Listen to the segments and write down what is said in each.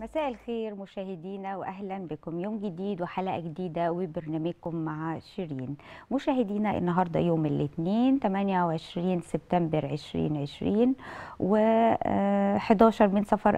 مساء الخير مشاهدينا واهلا بكم يوم جديد وحلقه جديده وبرنامجكم مع شيرين مشاهدينا النهارده يوم الاثنين 28 سبتمبر 2020 و 11 من صفر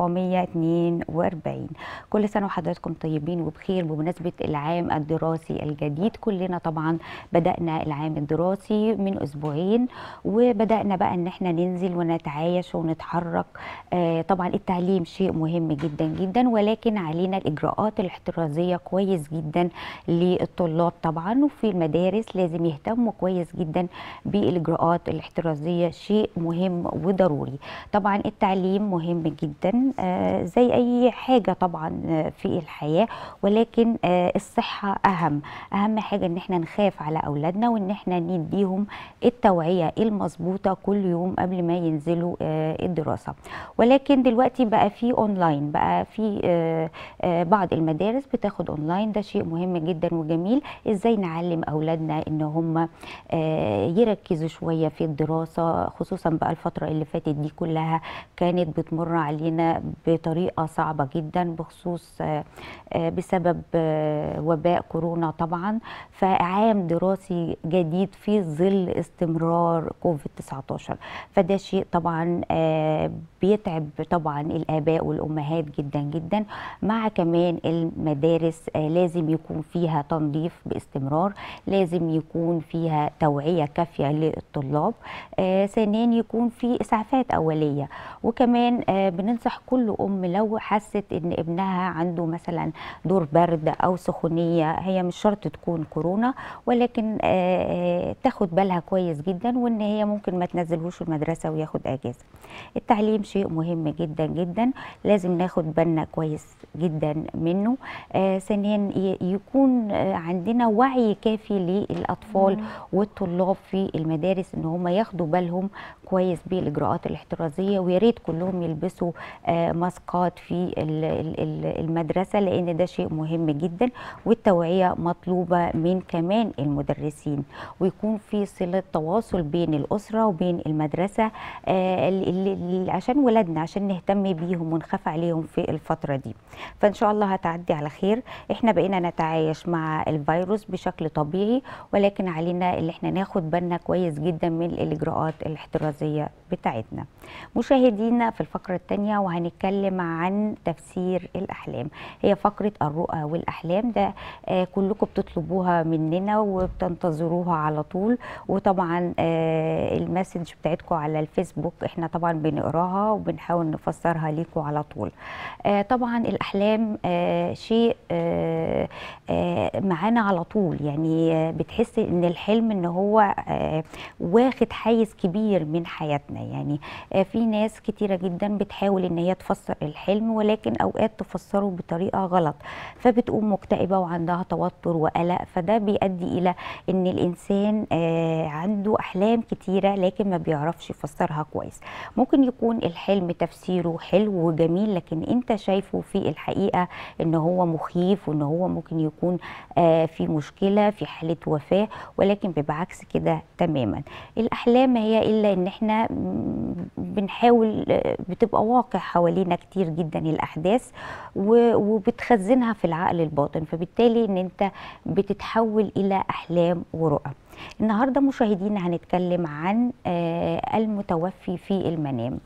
1442 كل سنه وحضراتكم طيبين وبخير بمناسبه العام الدراسي الجديد كلنا طبعا بدانا العام الدراسي من اسبوعين وبدانا بقى ان احنا ننزل ونتعايش ونتحرك آه، طبعا التعليم شيء مهم جدا جدا ولكن علينا الاجراءات الاحترازيه كويس جدا للطلاب طبعا وفي المدارس لازم يهتموا كويس جدا بالاجراءات الاحترازيه شيء مهم وضروري طبعا التعليم مهم جدا آه، زي اي حاجه طبعا آه، في الحياه ولكن آه، الصحه اهم اهم حاجه ان احنا نخاف على اولادنا وان احنا نديهم التوعيه المظبوطه كل يوم قبل ما ينزلوا آه، الدراسه ولكن دلوقتي بقى في اونلاين بقى في آه، آه، بعض المدارس بتاخد اونلاين ده شيء مهم جدا وجميل ازاي نعلم اولادنا ان هم آه، يركزوا شويه في الدراسه خصوصا بقى الفتره اللي فاتت دي كلها كانت بتمر علينا بطريقه صعبه جدا بخصوص آه، آه، بسبب آه، وباء كورونا طبعا فعام دراسي جديد في ظل استمرار كوفيد 19 فده شيء طبعا آه، بيتعب طبعا الاباء والامهات جدا جدا مع كمان المدارس آه، لازم يكون فيها تنظيف باستمرار لازم يكون فيها توعيه كافيه للطلاب آه، ثانيا يكون في اسعافات اوليه وكمان آه، بننصح كل ام لو حست ان ابنها عنده مثلا دور برد او سخونيه هي مش شرط تكون كورونا ولكن آه، آه، تاخد بالها كويس جدا وان هي ممكن ما تنزلهوش المدرسه وياخد اجازه التعليم شيء مهم جدا جدا لازم ناخد بالنا كويس جدا منه آه، ثانيا ي- يكون آه، عندنا وعي كافي للاطفال والطلاب في المدارس ان هم ياخدوا بالهم كويس بالاجراءات الاحترازيه ويا ريت كلهم يلبسوا آه، ماسكات في ال- ال- ال- المدرسه لان ده شيء مهم جدا والتوعيه مطلوبه من كمان المدرسين ويكون في صله تواصل بين الاسره وبين المدرسه آه، ال- ال- ال- عشان ولادنا عشان نهتم بيهم ونخاف عليهم في الفتره دي فان شاء الله هتعدي على خير احنا بقينا نتعايش مع الفيروس بشكل طبيعي ولكن علينا اللي احنا ناخد بالنا كويس جدا من الاجراءات الاحترازيه بتاعتنا مشاهدينا في الفقره الثانيه وهنتكلم عن تفسير الاحلام هي فقره الرؤى والاحلام ده آه، كلكم بتطلبوها مننا وبتنتظروها على طول وطبعا آه، المسج بتاعتكم على الفيسبوك احنا طبعا بنقراها وبنحاول نفسرها ليكم على طول آه، طبعا الاحلام آه، شيء آه، آه، معانا على طول يعني آه، بتحس ان الحلم ان هو آه، واخد حيز كبير من حياتنا يعني آه، في ناس كتيره جدا بتحاول ان هي تفسر الحلم ولكن اوقات تفسره بطريقه غلط فبتقوم مكتئبه وعندها توتر وقلق فده بيؤدي الى ان الانسان آه، عنده احلام كتيره لكن ما بيعرفش يفسرها كويس ممكن يكون الحلم تفسيره حلو وجميل لكن انت شايفه في الحقيقه ان هو مخيف وان هو ممكن يكون آه، في مشكله في حاله وفاه ولكن بيبقى عكس كده تماما الاحلام ما هي الا ان احنا م، بنحاول آه، بتبقى واقع حوالينا كتير جدا الاحداث و- وبتخزنها في العقل الباطن فبالتالي ان انت بتتحول الى احلام ورؤى النهارده مشاهدينا هنتكلم عن آه، المتوفي في المنام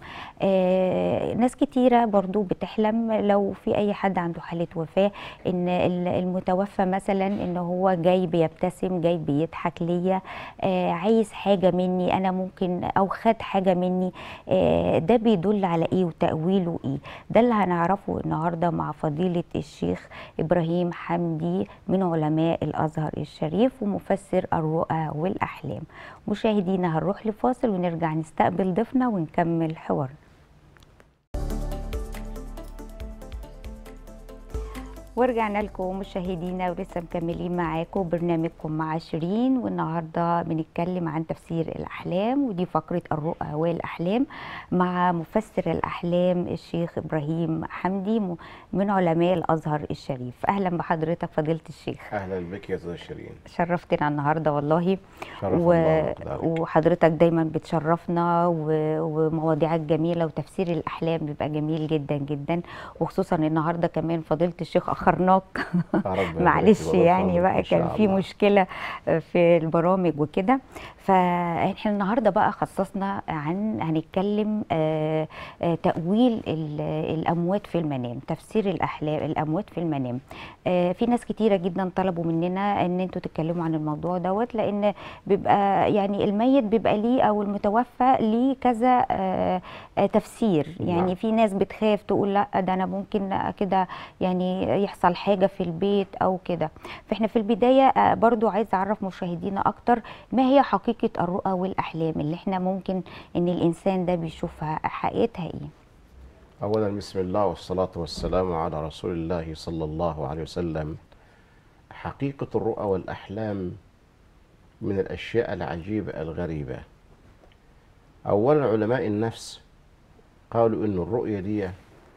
آه، ناس كتيرة برضو بتحلم لو في أي حد عنده حالة وفاة إن ال- المتوفى مثلا إن هو جاي بيبتسم جاي بيضحك ليا آه، عايز حاجة مني أنا ممكن أو خد حاجة مني آه، ده بيدل على إيه وتأويله إيه ده اللي هنعرفه النهاردة مع فضيلة الشيخ إبراهيم حمدي من علماء الأزهر الشريف ومفسر الرؤى والأحلام مشاهدينا هنروح لفاصل ونرجع نستقبل ضيفنا ونكمل حوارنا ورجعنا لكم مشاهدينا ولسه مكملين معاكم برنامجكم مع شيرين والنهارده بنتكلم عن تفسير الاحلام ودي فقره الرؤى والاحلام مع مفسر الاحلام الشيخ ابراهيم حمدي م- من علماء الازهر الشريف اهلا بحضرتك فضيله الشيخ اهلا بك يا استاذ شيرين شرفتنا النهارده والله شرف و... الله وقدرك. وحضرتك دايما بتشرفنا و... ومواضيعك جميله وتفسير الاحلام بيبقى جميل جدا جدا وخصوصا النهارده كمان فضيله الشيخ اخرناك ربنا يبارك معلش فيك يعني ويوفقك بقى إن شاء كان في الله. مشكله في البرامج وكده فاحنا النهارده بقى خصصنا عن هنتكلم آه، آه، تأويل ال- الأموات في المنام تفسير الأحلام الأموات في المنام آه، في ناس كتيرة جدا طلبوا مننا ان انتوا تتكلموا عن الموضوع دوت لان بيبقى يعني الميت بيبقى ليه او المتوفى ليه كذا آه، آه، تفسير يعني نعم. في ناس بتخاف تقول لا ده انا ممكن كده يعني يحصل حاجة في البيت او كده فاحنا في البداية آه، برضو عايز اعرف مشاهدينا اكتر ما هي حقيقة الرؤى والاحلام اللي احنا ممكن ان الانسان ده بيشوفها حقيقتها ايه اولا بسم الله والصلاه والسلام على رسول الله صلى الله عليه وسلم حقيقه الرؤى والاحلام من الاشياء العجيبه الغريبه اولا علماء النفس قالوا ان الرؤيه دي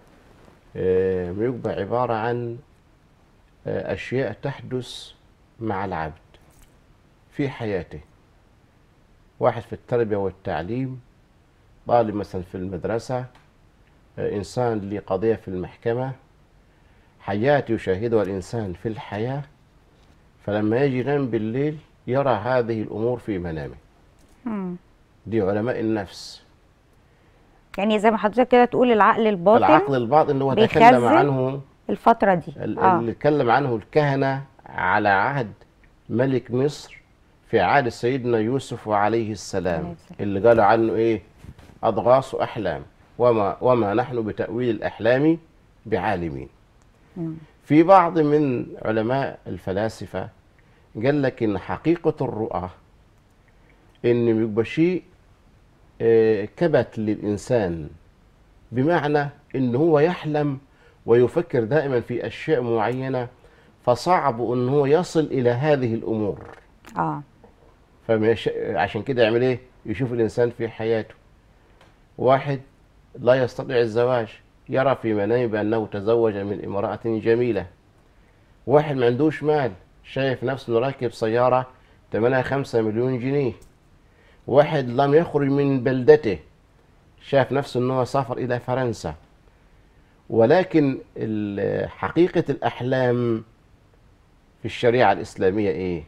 آه، بيبقى عباره عن آه، اشياء تحدث مع العبد في حياته واحد في التربيه والتعليم طالب مثلا في المدرسه آه، إنسان لقضية في المحكمة حياة يشاهدها الإنسان في الحياة فلما يجي ينام بالليل يرى هذه الأمور في منامه مم. دي علماء النفس يعني زي ما حضرتك كده تقول العقل الباطن العقل الباطن اللي هو تكلم بيخزن عنه الفترة دي ال- اه اللي اتكلم عنه الكهنة على عهد ملك مصر في عهد سيدنا يوسف عليه عليه السلام السلام. اللي قالوا عنه ايه أضغاث أحلام وما وما نحن بتأويل الأحلام بعالمين مم. في بعض من علماء الفلاسفة قال لك إن حقيقة الرؤى إن بيبقى شيء آه، كبت للإنسان بمعنى إن هو يحلم ويفكر دائما في أشياء معينة فصعب إن هو يصل إلى هذه الأمور اه فمش عشان كده يعمل إيه؟ يشوف الإنسان في حياته واحد لا يستطيع الزواج يرى في منامه بأنه تزوج من امرأة جميلة واحد ما عندوش مال شايف نفسه راكب سيارة ثمنها خمسة مليون جنيه واحد لم يخرج من بلدته شاف نفسه أنه سافر إلى فرنسا ولكن ال- حقيقة الأحلام في الشريعة الإسلامية إيه؟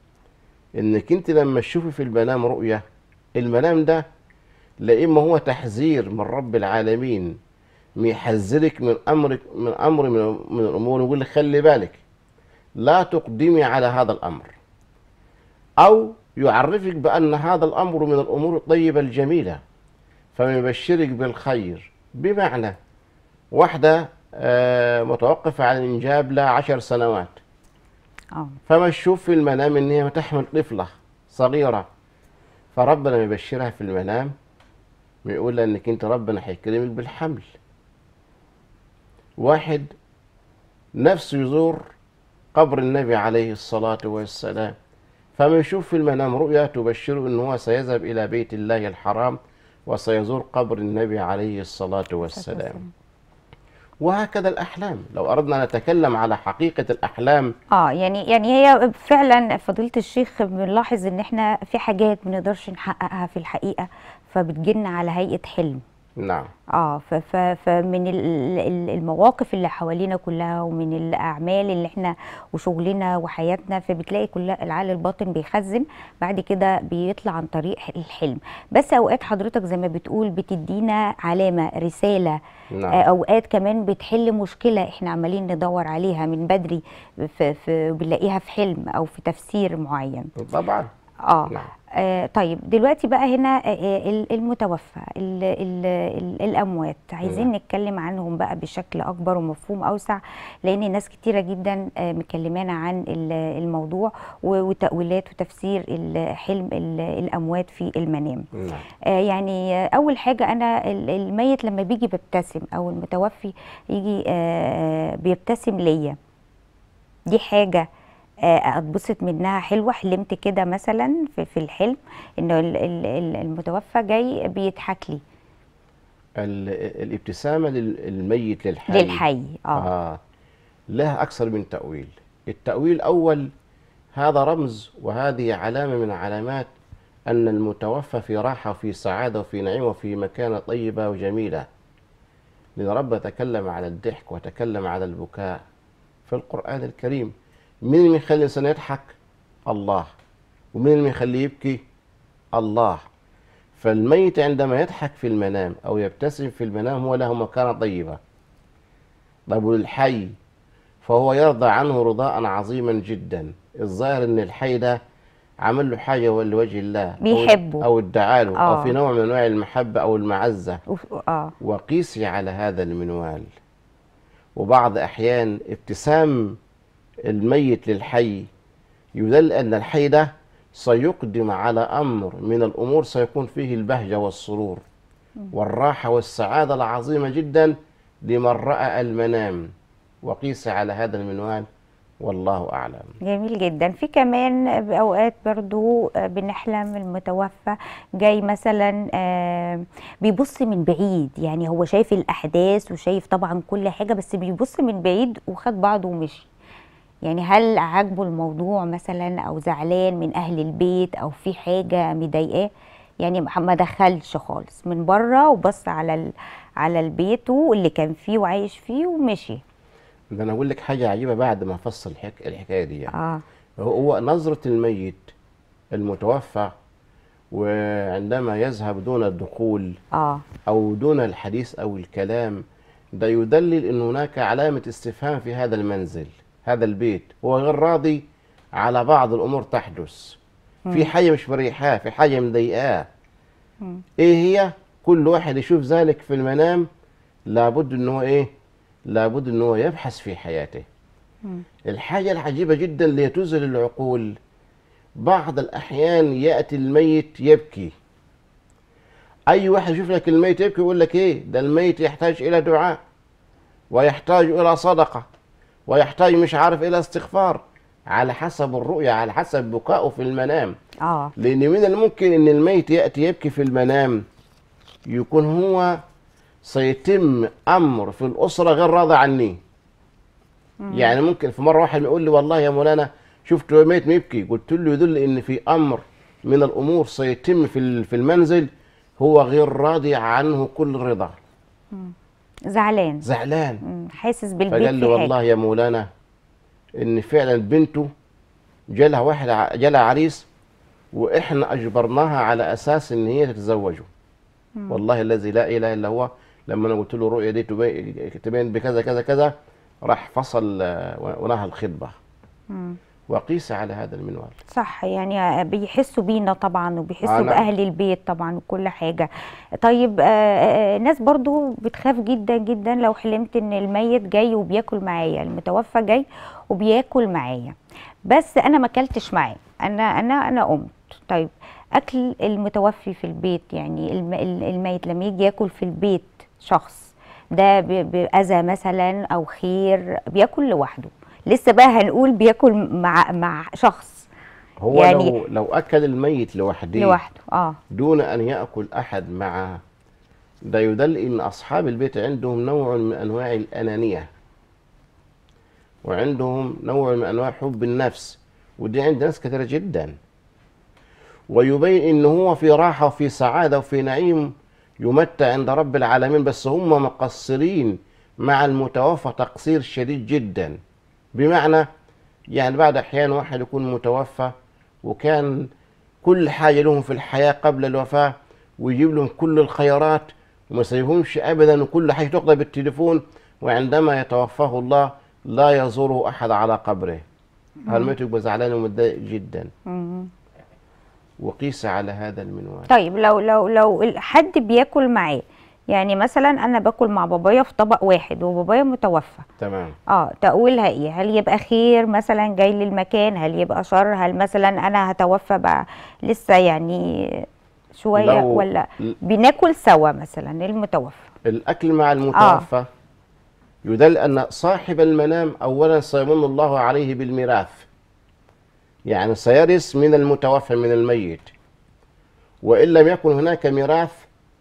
إنك أنت لما تشوفي في المنام رؤية المنام ده لا إما هو تحذير من رب العالمين يحذرك من أمرك من أمر من, من الأمور يقول لك خلي بالك لا تقدمي على هذا الأمر أو يعرفك بأن هذا الأمر من الأمور الطيبة الجميلة فيبشرك بالخير بمعنى واحدة آه، متوقفة عن الإنجاب لها عشر سنوات اه فما تشوف في المنام ان هي تحمل طفله صغيره فربنا يبشرها في المنام ويقول لها انك انت ربنا هيكرمك بالحمل واحد نفسه يزور قبر النبي عليه الصلاة والسلام فما يشوف في المنام رؤيا تبشره ان هو سيذهب الى بيت الله الحرام وسيزور قبر النبي عليه الصلاة والسلام وهكذا الأحلام لو أردنا أن نتكلم على حقيقة الأحلام اه يعني يعني هي فعلا فضيلة الشيخ بنلاحظ ان احنا في حاجات ما نقدرش نحققها في الحقيقة فبتجيلنا على هيئة حلم نعم اه ف- ف- فمن ال- ال- المواقف اللي حوالينا كلها ومن الاعمال اللي احنا وشغلنا وحياتنا فبتلاقي كلها العقل الباطن بيخزن بعد كده بيطلع عن طريق الحلم بس اوقات حضرتك زي ما بتقول بتدينا علامه رساله نعم. آه، اوقات كمان بتحل مشكله احنا عمالين ندور عليها من بدري في في بنلاقيها في حلم او في تفسير معين طبعا اه نعم. آه طيب دلوقتي بقى هنا آه، آه، ال- المتوفى ال ال ال الاموات عايزين نعم. نتكلم عنهم بقى بشكل اكبر ومفهوم اوسع لان ناس كتيره جدا آه، مكلمانا عن ال- الموضوع و- وتاويلات وتفسير ال- حلم ال- الاموات في المنام نعم آه، يعني آه، اول حاجه انا ال- الميت لما بيجي بيبتسم او المتوفي يجي آه، بيبتسم ليا دي حاجه آه، اتبسط منها حلوه حلمت كده مثلا في, في الحلم انه ال- ال- ال- المتوفى جاي بيضحك لي ال- الابتسامة للميت للحي للحي اه آه لها أكثر من تأويل التأويل الأول هذا رمز وهذه علامة من علامات أن المتوفى في راحة وفي سعادة وفي نعيم وفي مكانة طيبة وجميلة لأن رب تكلم على الضحك وتكلم على البكاء في القرآن الكريم مين اللي يخلي الإنسان يضحك؟ الله ومين اللي يخليه يبكي؟ الله فالميت عندما يضحك في المنام أو يبتسم في المنام هو له مكانة طيبة طيب والحي فهو يرضى عنه رضاء عظيما جدا الظاهر ان الحي ده عمل له حاجه لوجه الله أو- بيحبه. او ادعى له او آه. في نوع من انواع المحبه او المعزه وف- اه وقيسي على هذا المنوال وبعض احيان ابتسام الميت للحي يدل ان الحي ده سيقدم على امر من الامور سيكون فيه البهجه والسرور والراحه والسعاده العظيمه جدا لمن راى المنام وقيس على هذا المنوال والله اعلم جميل جدا في كمان اوقات برضو آه، بنحلم المتوفى جاي مثلا آه، بيبص من بعيد يعني هو شايف الاحداث وشايف طبعا كل حاجه بس بيبص من بعيد وخد بعضه ومشي يعني هل عاجبه الموضوع مثلا او زعلان من اهل البيت او في حاجه مضايقاه يعني ما ما دخلش خالص من بره وبص على ال... على البيت اللي كان فيه وعايش فيه ومشي ده انا اقول لك حاجه عجيبه بعد ما افصل الحك... الحكايه دي يعني. اه هو نظرة الميت المتوفى وعندما يذهب دون الدخول اه أو دون الحديث أو الكلام ده يدلل أن هناك علامة استفهام في هذا المنزل هذا البيت هو غير راضي على بعض الأمور تحدث في حاجة مش مريحاه في حاجة مضايقاه إيه هي كل واحد يشوف ذلك في المنام لابد أن هو إيه لابد أن هو يبحث في حياته الحاجة العجيبة جدا اللي تذهل العقول بعض الأحيان يأتي الميت يبكي أي واحد يشوف لك الميت يبكي يقول لك إيه ده الميت يحتاج إلى دعاء ويحتاج إلى صدقة ويحتاج مش عارف إلى استغفار على حسب الرؤية على حسب بكائه في المنام اه لأن من الممكن أن الميت يأتي يبكي في المنام يكون هو سيتم أمر في الأسرة غير راضي عني يعني ممكن في مرة واحد يقول لي والله يا مولانا شفت ميت يبكي قلت له يدل أن في أمر من الأمور سيتم في ال- في المنزل هو غير راضي عنه كل رضا زعلان زعلان مم، حاسس بالبيت فقال لي في حاجه والله يا مولانا ان فعلا بنته جالها واحد ع- جالها عريس واحنا اجبرناها على اساس ان هي تتزوجه والله الذي لا اله الا هو لما انا قلت له الرؤيه دي تبين تبين بكذا كذا كذا راح فصل آه، ونهى الخطبه مم. وقيس على هذا المنوال صح يعني بيحسوا بينا طبعا وبيحسوا آه، نعم. باهل البيت طبعا وكل حاجه طيب آه، آه، ناس برضو بتخاف جدا جدا لو حلمت ان الميت جاي وبياكل معايا المتوفى جاي وبياكل معايا بس انا ما اكلتش معاه انا انا انا قمت طيب اكل المتوفي في البيت يعني الم- ال- الميت لما يجي ياكل في البيت شخص ده ب- باذى مثلا او خير بياكل لوحده لسه بقى هنقول بياكل مع مع شخص هو يعني- لو لو اكل الميت لوحده لوحده اه دون أن يأكل أحد معه ده يدل إن أصحاب البيت عندهم نوع من أنواع الأنانية وعندهم نوع من أنواع حب النفس ودي عند ناس كثيرة جدا ويبين إن هو في راحة وفي سعادة وفي نعيم يمتع عند رب العالمين بس هم مقصرين مع المتوفى تقصير شديد جدا بمعنى يعني بعد أحيان واحد يكون متوفى وكان كل حاجة لهم في الحياة قبل الوفاة ويجيب لهم كل الخيرات وما يسيبهمش أبدا وكل حاجة تقضى بالتليفون وعندما يتوفاه الله لا يزوره أحد على قبره هالميت يبقى زعلان ومتضايق جدا مم. وقيس على هذا المنوال طيب لو لو لو ال- حد بياكل معاه يعني مثلا انا باكل مع بابايا في طبق واحد وبابايا متوفى تمام اه تقولها ايه هل يبقى خير مثلا جاي للمكان هل يبقى شر هل مثلا انا هتوفى بقى لسه يعني شويه لو- ولا بناكل سوا مثلا المتوفى الأكل مع المتوفى يدل أن صاحب المنام أولا سيمن الله عليه بالميراث يعني سيرث من المتوفى من الميت وإن لم يكن هناك ميراث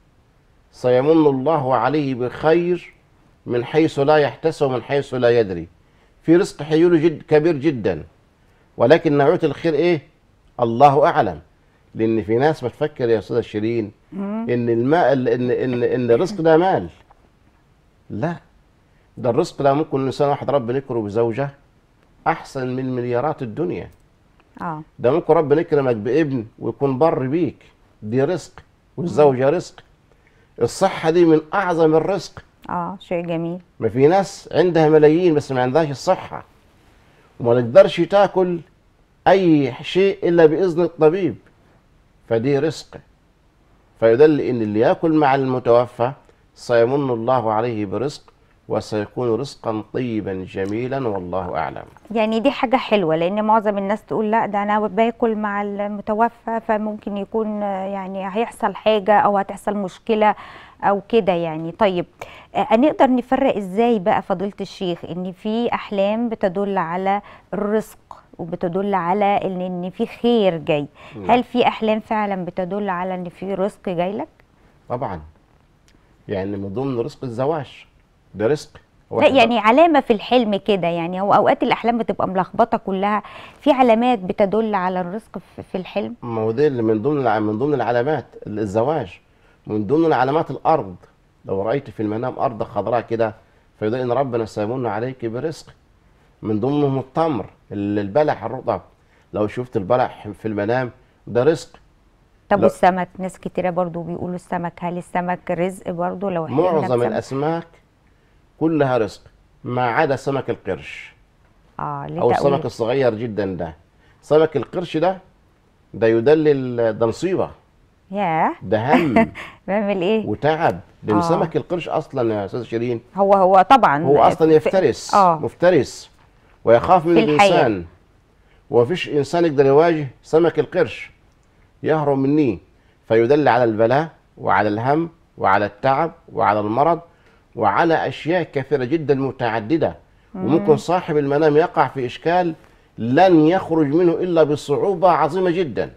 سيمن الله عليه بخير من حيث لا يحتسب ومن حيث لا يدري في رزق حيول جد كبير جدا ولكن نوعية الخير ايه الله اعلم لان في ناس بتفكر يا استاذه شيرين ان الماء ان ان ان الرزق ده مال لا ده الرزق ده ممكن انسان واحد ربنا يكره بزوجه احسن من مليارات الدنيا اه ده ممكن ربنا يكرمك بابن ويكون بر بيك دي رزق والزوجه رزق الصحه دي من اعظم الرزق اه شيء جميل ما في ناس عندها ملايين بس ما عندهاش الصحة وما تقدرش تاكل أي شيء إلا بإذن الطبيب فدي رزق فيدل إن اللي ياكل مع المتوفى سيمن الله عليه برزق وسيكون رزقا طيبا جميلا والله أعلم يعني دي حاجة حلوة لأن معظم الناس تقول لا ده أنا باكل مع المتوفى فممكن يكون آه، يعني هيحصل حاجة أو هتحصل مشكلة أو كده يعني طيب آه، نقدر نفرق إزاي بقى فضيلة الشيخ إن في أحلام بتدل على الرزق وبتدل على إن إن في خير جاي هل في أحلام فعلا بتدل على إن في رزق جاي لك؟ طبعا يعني من ضمن رزق الزواج ده رزق لا واحد- يعني علامة في الحلم كده يعني هو أوقات الأحلام بتبقى ملخبطة كلها في علامات بتدل على الرزق في- في الحلم ما هو ده اللي من ضمن الع- من ضمن العلامات الزواج من ضمن علامات الارض لو رايت في المنام ارض خضراء كده فيدل ان ربنا سيمن عليك برزق من ضمنهم التمر ال- البلح الرطب لو شفت البلح في المنام ده رزق طب لا. والسمك ناس كتيرة برضو بيقولوا السمك هل السمك رزق برضو لو حلمنا معظم بسمك؟ الاسماك كلها رزق ما عدا سمك القرش اه ليه او تأويل؟ السمك الصغير جدا ده سمك القرش ده ده يدلل ده مصيبه ياه ده هم بيعمل ايه وتعب لان آه. سمك القرش اصلا يا استاذ شيرين هو هو طبعا هو اصلا في- يفترس اه مفترس ويخاف من في الحياة. الانسان ومفيش انسان يقدر يواجه سمك القرش يهرب مني فيدل على البلاء وعلى الهم وعلى التعب وعلى المرض وعلى اشياء كثيره جدا متعدده وممكن صاحب المنام يقع في اشكال لن يخرج منه الا بصعوبه عظيمه جدا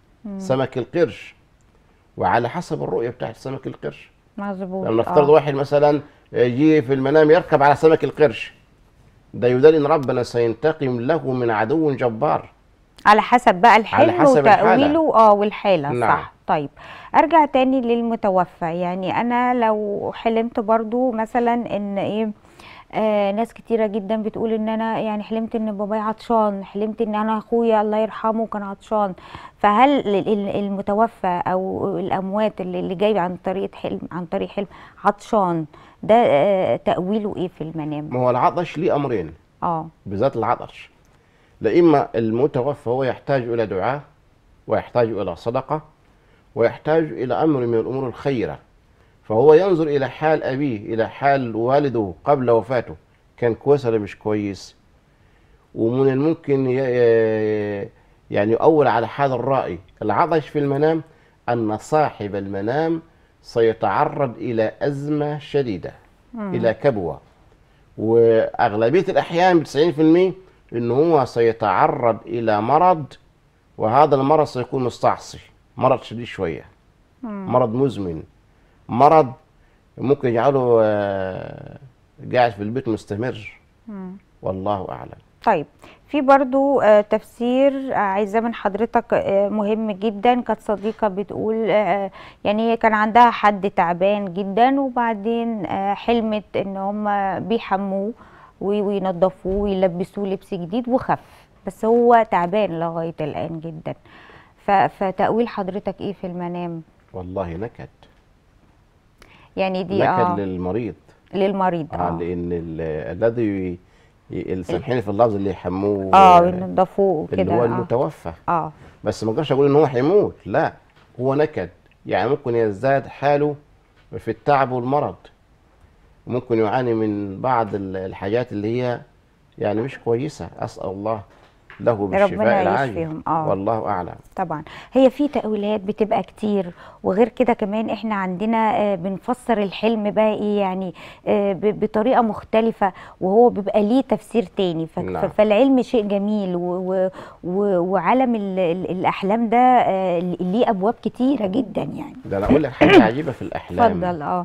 سمك القرش وعلى حسب الرؤيه بتاعت سمك القرش مظبوط لما نفترض آه. واحد مثلا يجي في المنام يركب على سمك القرش ده يدل ان ربنا سينتقم له من عدو جبار على حسب بقى الحلم حسب الحالة. وتأويله اه والحالة نعم. صح طيب ارجع تاني للمتوفى يعني انا لو حلمت برضو مثلا ان ايه آه ناس كتيرة جدا بتقول ان انا يعني حلمت ان بابايا عطشان حلمت ان انا اخويا الله يرحمه كان عطشان فهل ال- ال- المتوفى او الاموات اللي اللي جاي عن طريق حلم عن طريق حلم عطشان ده آه تأويله ايه في المنام ما هو العطش ليه امرين اه بالذات العطش لا اما المتوفى هو يحتاج الى دعاء ويحتاج الى صدقه ويحتاج الى امر من الامور الخيره فهو ينظر الى حال ابيه الى حال والده قبل وفاته كان كويس ولا مش كويس ومن الممكن ي- ي- يعني يؤول على حال الرائي العطش في المنام ان صاحب المنام سيتعرض الى ازمه شديده الى كبوه واغلبيه الاحيان ب 90% ان هو سيتعرض الى مرض وهذا المرض سيكون مستعصي مرض شديد شويه مرض مزمن مرض ممكن يجعله آه، قاعد في البيت مستمر والله اعلم طيب في برضو آه، تفسير آه، عايزاه من حضرتك آه، مهم جدا كانت صديقة بتقول آه، يعني هي كان عندها حد تعبان جدا وبعدين آه، حلمت ان هم بيحموه وي- وينضفوه ويلبسوه لبس جديد وخف بس هو تعبان لغاية الآن جدا ف- فتأويل حضرتك ايه في المنام والله نكد يعني دي نكد اه للمريض للمريض آه اه لان ال- الذي ي- سامحيني في اللفظ اللي يحموه اه آه، وينضفوه اللي كده هو اه المتوفى اه بس ما اقدرش اقول ان هو هيموت لا هو نكد يعني ممكن يزداد حاله في التعب والمرض ممكن يعاني من بعض ال- الحاجات اللي هي يعني مش كويسة أسأل الله له بالشفاء ربنا العاجل يشفيهم، آه. والله اعلم طبعا هي في تأويلات بتبقى كتير وغير كده كمان احنا عندنا آه، بنفسر الحلم بقى ايه يعني آه، ب- بطريقة مختلفة وهو بيبقى ليه تفسير تاني ف- نعم. ف- فالعلم شيء جميل و- و- و- وعالم ال- ال- الأحلام ده آه، ليه أبواب كتيرة جدا يعني ده انا اقول لك حاجه عجيبه في الاحلام اتفضل اه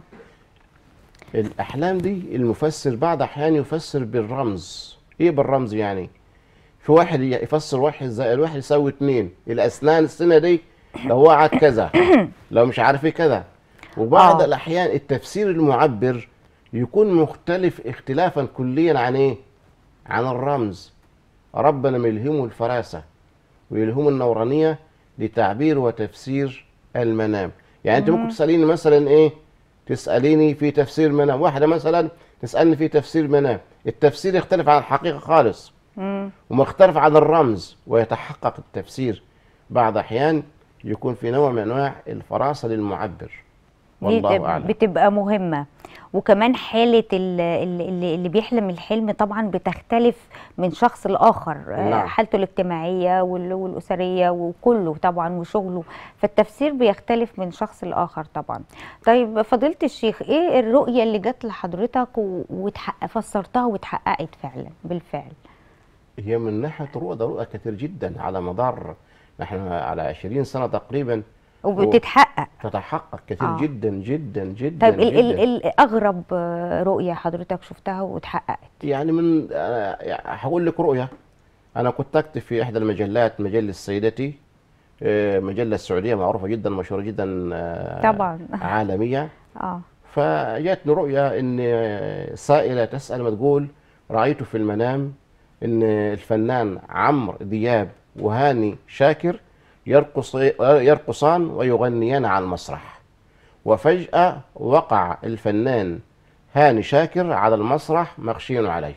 الأحلام دي المفسر بعض أحيان يفسر بالرمز إيه بالرمز يعني في واحد يفسر واحد زائد واحد يساوي اتنين الأسنان السنة دي لو وقعت كذا لو مش عارف إيه كذا وبعض آه. الأحيان التفسير المعبر يكون مختلف اختلافا كليا عن إيه عن الرمز ربنا ملهمه الفراسة ويلهمه النورانية لتعبير وتفسير المنام يعني أنت ممكن تسأليني مثلا إيه تسأليني في تفسير منام واحدة مثلا تسألني في تفسير منام التفسير يختلف عن الحقيقة خالص مم. ومختلف عن الرمز ويتحقق التفسير بعض أحيان يكون في نوع من أنواع الفراسة للمعبر دي والله بت- أعلم بتبقى مهمة وكمان حالة ال- ال- اللي اللي بيحلم الحلم طبعا بتختلف من شخص لآخر آه، نعم. حالته الاجتماعية وال- والأسرية وكله طبعا وشغله فالتفسير بيختلف من شخص لآخر طبعا طيب فضيلة الشيخ ايه الرؤية اللي جت لحضرتك و- وتحقق فسرتها واتحققت فعلا بالفعل هي من ناحية رؤى ده رؤى كثير جدا على مدار نحن على 20 سنة تقريبا وبتتحقق تتحقق كثير آه. جدا جدا جدا طيب ال جدا ال ال أغرب آه، رؤية حضرتك شفتها واتحققت يعني من أنا يعني هقول لك رؤية أنا كنت أكتب في إحدى المجلات مجلة سيدتي آه، مجلة السعودية معروفة جدا مشهورة جدا آه، طبعا عالمية اه فجاتني رؤية إن آه، سائلة تسأل ما تقول رأيت في المنام إن الفنان عمرو دياب وهاني شاكر يرقص يرقصان ويغنيان على المسرح وفجأة وقع الفنان هاني شاكر على المسرح مغشي عليه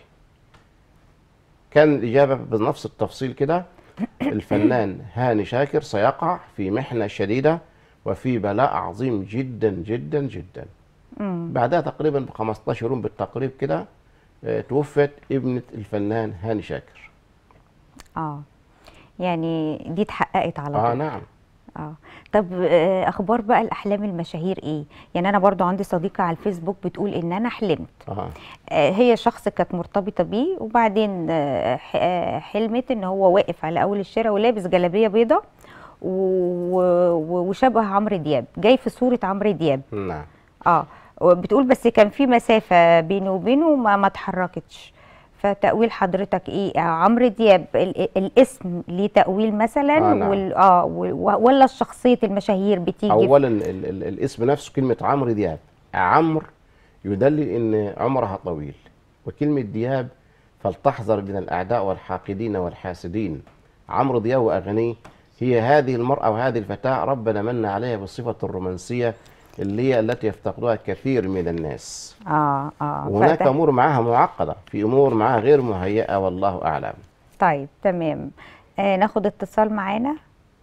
كان الإجابة بنفس التفصيل كده الفنان هاني شاكر سيقع في محنة شديدة وفي بلاء عظيم جدا جدا جدا مم. بعدها تقريبا ب 15 يوم بالتقريب كده آه، توفت ابنة الفنان هاني شاكر اه يعني دي اتحققت على اه طول نعم اه طب آه، اخبار بقى الاحلام المشاهير ايه يعني انا برضو عندي صديقه على الفيسبوك بتقول ان انا حلمت اه آه، هي شخص كانت مرتبطه بيه وبعدين آه، ح- آه، حلمت ان هو واقف على اول الشارع ولابس جلابيه بيضة و- و- وشبه عمرو دياب جاي في صوره عمرو دياب نعم اه بتقول بس كان في مسافه بيني وبينه ما ما اتحركتش فتأويل حضرتك ايه آه، عمرو دياب ال- الاسم ليه تأويل مثلا آه، نعم. وال اه وال- ولا شخصية المشاهير بتيجي في- اولا ال ال الاسم نفسه كلمة عمرو دياب عمرو يدلل ان عمرها طويل وكلمة دياب فلتحذر من الاعداء والحاقدين والحاسدين عمرو دياب واغانيه هي هذه المرأة وهذه الفتاة ربنا من عليها بالصفة الرومانسية اللي هي التي يفتقدها كثير من الناس اه اه وهناك فده- امور معها معقده في امور معها غير مهيئه والله اعلم طيب تمام آه ناخد اتصال معانا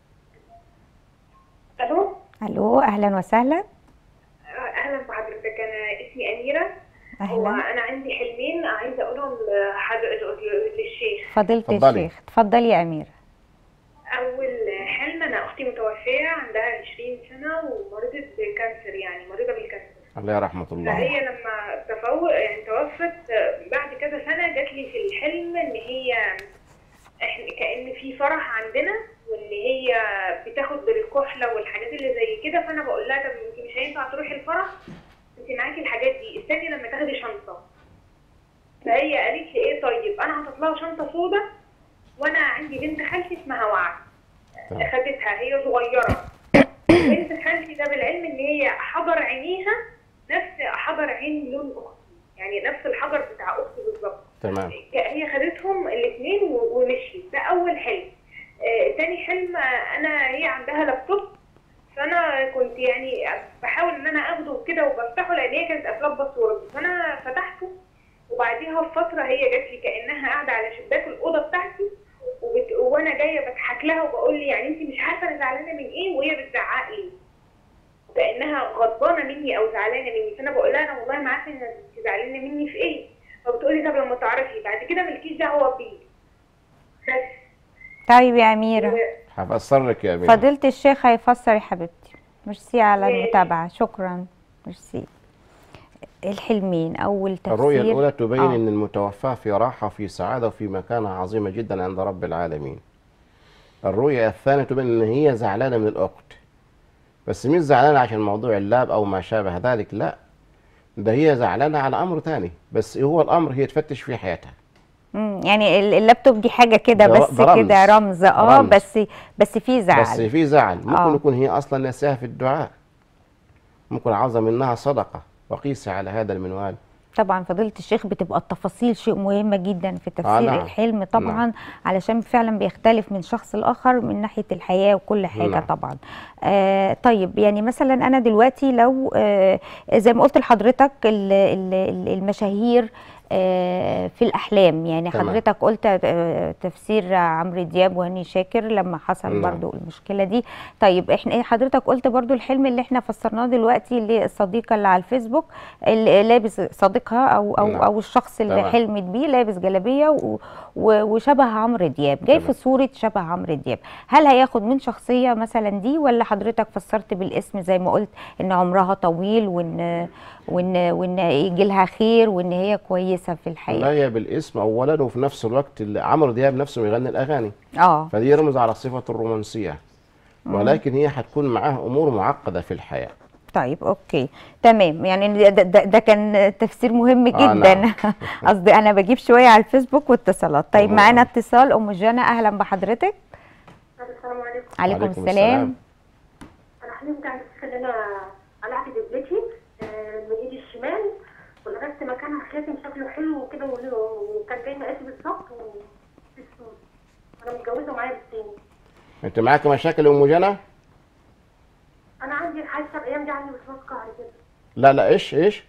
الو الو اهلا وسهلا اهلا بحضرتك انا اسمي اميره هو اهلا انا عندي حلمين عايزه اقولهم لحضرتك للشيخ فضيلة اتفضلي. الشيخ اتفضلي يا اميره اول حلم انا اختي متوفيه عندها 20 سنه ومريضه بكانسر يعني مريضه بالكانسر الله رحمه الله فهي لما تفوق يعني توفت بعد كذا سنه جات لي في الحلم ان هي احنا كان في فرح عندنا وان هي بتاخد بالكحله والحاجات اللي زي كده فانا بقول لها طب انت مش هينفع تروحي الفرح انت معاكي الحاجات دي استني لما تاخدي شنطه فهي قالت لي ايه طيب انا حاطط لها شنطه سودا وانا عندي بنت خالتي اسمها وعد تمام. خدتها هي صغيره بنت خالتي ده بالعلم ان هي حجر عينيها نفس حجر عين لون اختي يعني نفس الحجر بتاع اختي بالظبط تمام هي خدتهم الاثنين ومشيت ده اول حلم آه تاني حلم آه، انا هي عندها لابتوب فانا كنت يعني بحاول ان انا اخده كده وبفتحه لان هي كانت قافلاه باسورد فانا فتحته وبعديها بفتره هي جات لي كانها قاعده على شباك الاوضه بتاعتي وبت... وانا جايه بضحك لها وبقول لي يعني انت مش عارفه انا زعلانه من ايه وهي بتزعق لي كانها غضبانه مني او زعلانه مني فانا بقول لها انا والله ما عارفه انت زعلانه مني في ايه فبتقولي طب لما تعرفي بعد كده مالكيش دعوه بيه بس طيب يا اميره هفسر لك يا أمينة فضيله الشيخ هيفسر يا حبيبتي ميرسي على ماشي. المتابعه شكرا ميرسي الحلمين اول تفسير الرؤية الأولى تبين آه. أن المتوفى في راحة وفي سعادة وفي مكانة عظيمة جدا عند رب العالمين الرؤية الثانية تبين أن هي زعلانة من الأخت بس مش زعلانة عشان موضوع اللاب أو ما شابه ذلك لا ده هي زعلانة على أمر تاني بس هو الأمر هي تفتش في حياتها مم، يعني ال- اللابتوب دي حاجه كده ده ر- بس ده رمز. كده رمز اه رمز. بس بس في زعل بس في زعل ممكن آه. يكون هي أصلا نساها في الدعاء ممكن عاوزة منها صدقة وقيسي على هذا المنوال طبعا فضيلة الشيخ بتبقى التفاصيل شيء مهمة جدا في تفسير نعم. الحلم طبعا نعم. علشان فعلا بيختلف من شخص لآخر من ناحية الحياة وكل حاجة نعم. طبعا آه طيب يعني مثلا أنا دلوقتي لو آه زي ما قلت لحضرتك ال- ال- ال- المشاهير آه، في الأحلام يعني تمام. حضرتك قلت آه، تفسير عمرو دياب وهاني شاكر لما حصل نعم. برضو المشكلة دي طيب احنا إيه حضرتك قلت برضو الحلم اللي احنا فسرناه دلوقتي للصديقة اللي على الفيسبوك اللي لابس صديقها او او نعم. او الشخص اللي تمام. حلمت بيه لابس جلابيه و- و- وشبه عمرو دياب جاي في تمام. صوره شبه عمرو دياب هل هياخد من شخصيه مثلا دي ولا حضرتك فسرت بالاسم زي ما قلت ان عمرها طويل وان وان وان يجي لها خير وان هي كويسه في لا الحياه هي بالاسم أولا وفي نفس الوقت اللي عمرو دياب نفسه بيغني الأغاني اه فدي يرمز على صفة الرومانسية ولكن هي هتكون معاه أمور معقدة في الحياة طيب اوكي تمام يعني ده, ده, ده كان تفسير مهم آه، جدا نعم. قصدي انا بجيب شويه على الفيسبوك واتصالات طيب أمور. معانا اتصال ام جنى اهلا بحضرتك السلام عليكم عليكم, وعليكم السلام, السلام. انا حلمت عن نفسي ان انا قلعت دبلتي آه، من ايدي الشمال ولبست مكانها خاتم شكله حلو وكده وله- وكان جاي مقاسي بالظبط وفي السود انا متجوزه ومعايا بنتين أنت معاك مشاكل يا أم جنى؟ انا عندي حاسه الايام دي عندي وسواس قهري كده لا لا إيش إيش؟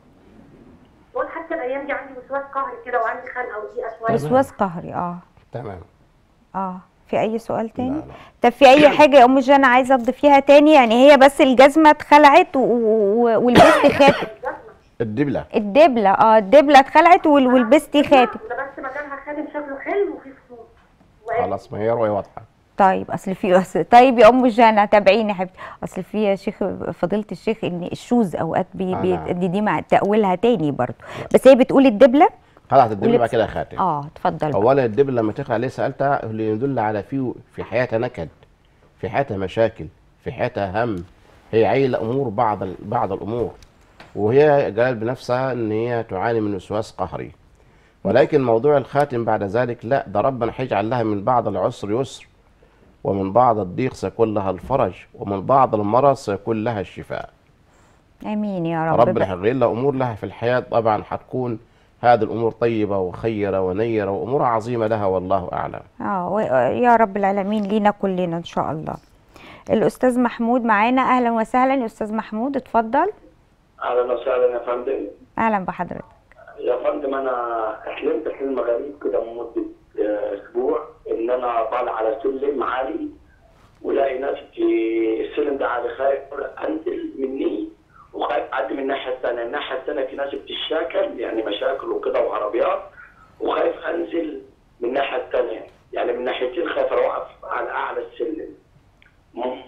بقول حاسه الايام دي عندي وسواس قهري كده وعندي خنقه وضيقه شويه وسواس قهري اه تمام اه في اي سؤال تاني لا لا. طب في اي حاجه يا ام جنى عايزه اضيفيها تاني يعني هي بس الجزمه اتخلعت و- و- ولبستي خاتم الدبلة الدبله اه الدبله اتخلعت وال- ولبستي خاتم لبست مكانها خاتم شكله حلو وفي السود وقال خلاص ما هي رؤية واضحة طيب اصل في أصل طيب يا ام جنى تابعيني يا حبيبتي اصل في يا شيخ فضيله الشيخ ان الشوز اوقات بي آه، بي نعم. دي, دي مع تاويلها تاني برضو بس هي بتقول الدبله خلعت الدبلة ولبس- بعد كده خاتم اه اتفضل بقى. اولا الدبل لما تقرا عليه سالتها اللي يدل على فيه في حياتها نكد في حياتها مشاكل في حياتها هم هي عايله امور بعض ال- بعض الامور وهي قالت بنفسها ان هي تعاني من وسواس قهري ولكن موضوع الخاتم بعد ذلك لا ده ربنا هيجعل لها من بعض العسر يسر ومن بعض الضيق سيكون لها الفرج ومن بعض المرض سيكون لها الشفاء امين يا رب ربنا بقى. هيغير لها امور لها في الحياه طبعا هتكون هذه الامور طيبه وخيره ونيره وامور عظيمه لها والله اعلم اه و- يا رب العالمين لينا كلنا ان شاء الله الاستاذ محمود معانا اهلا وسهلا يا استاذ محمود اتفضل اهلا وسهلا يا فندم اهلا بحضرتك يا فندم انا حلمت حلم غريب كده من مده آه، اسبوع ان انا طالع على سلم عالي ولاقي نفسي السلم ده عالي خايف انزل مني وخايف اعدي من الناحيه الثانيه، الناحيه الثانيه في ناس بتشاكل يعني مشاكل وكده وعربيات وخايف انزل من الناحيه الثانيه يعني من ناحيتين خايف اوقف على اعلى السلم. مم.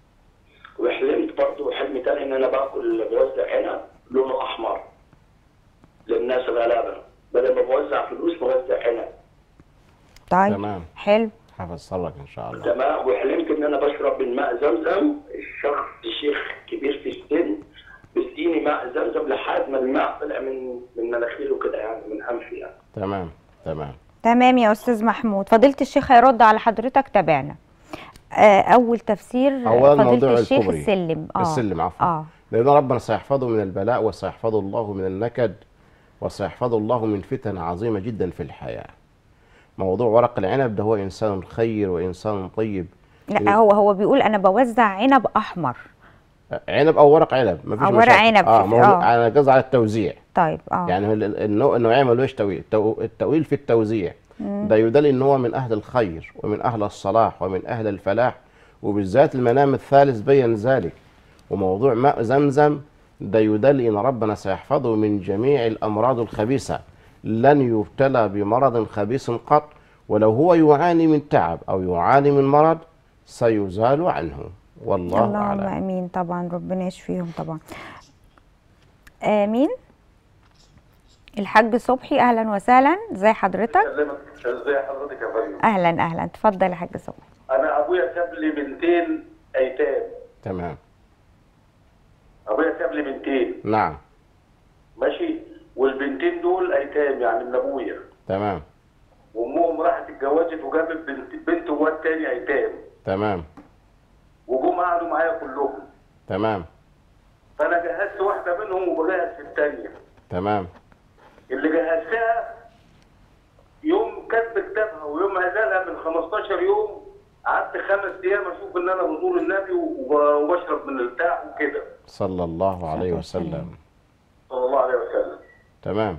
وحلمت برضه حلم تاني ان انا باكل بوزع عنب لونه احمر للناس الغلابه بدل ما بوزع فلوس بوزع عنب طيب تمام حلو هفسر لك ان شاء الله تمام وحلمت ان انا بشرب من ماء زمزم الشخص الشيخ كبير في السن بيديني ماء زمزم لحد ما الماء طلع من من مناخيره كده يعني من انفي يعني تمام تمام تمام يا استاذ محمود فضيله الشيخ هيرد على حضرتك تابعنا آه اول تفسير أولاً فضيله موضوع الشيخ الكوبري. السلم اه السلم عفوا اه لأن ربنا سيحفظه من البلاء وسيحفظه الله من النكد وسيحفظه الله من فتن عظيمة جدا في الحياة موضوع ورق العنب ده هو إنسان خير وإنسان طيب لا هو هو بيقول انا بوزع عنب احمر عنب أو ورق عنب ما فيش أو ورق مشاكل. عنب اه في- موضوع آه. أنا قصدي على التوزيع طيب اه يعني ال- ال- النوع النوعية ملوش تويل التو- التويل في التوزيع ده يدل ان هو من اهل الخير ومن اهل الصلاح ومن اهل الفلاح وبالذات المنام الثالث بين ذلك وموضوع ماء زمزم ده يدل ان ربنا سيحفظه من جميع الامراض الخبيثه لن يبتلى بمرض خبيث قط ولو هو يعاني من تعب أو يعاني من مرض سيزال عنه والله اللهم أعلم امين طبعا ربنا يشفيهم طبعا امين الحاج صبحي اهلا وسهلا ازي حضرتك ازي حضرتك يا فندم اهلا اهلا اتفضل يا حاج صبحي انا ابويا ساب لي بنتين ايتام تمام ابويا ساب لي بنتين نعم ماشي والبنتين دول ايتام يعني من ابويا تمام وامهم راحت اتجوزت وجابت بنت بنت وواد تاني ايتام تمام وجم قعدوا معايا كلهم تمام فانا جهزت واحده منهم وبجهز في الثانيه تمام اللي جهزتها يوم كتب كتابها ويوم هزلها من 15 يوم قعدت خمس ايام اشوف ان انا بزور النبي وب- وبشرب من البتاع وكده صلى الله عليه والسلام. وسلم صلى الله عليه وسلم تمام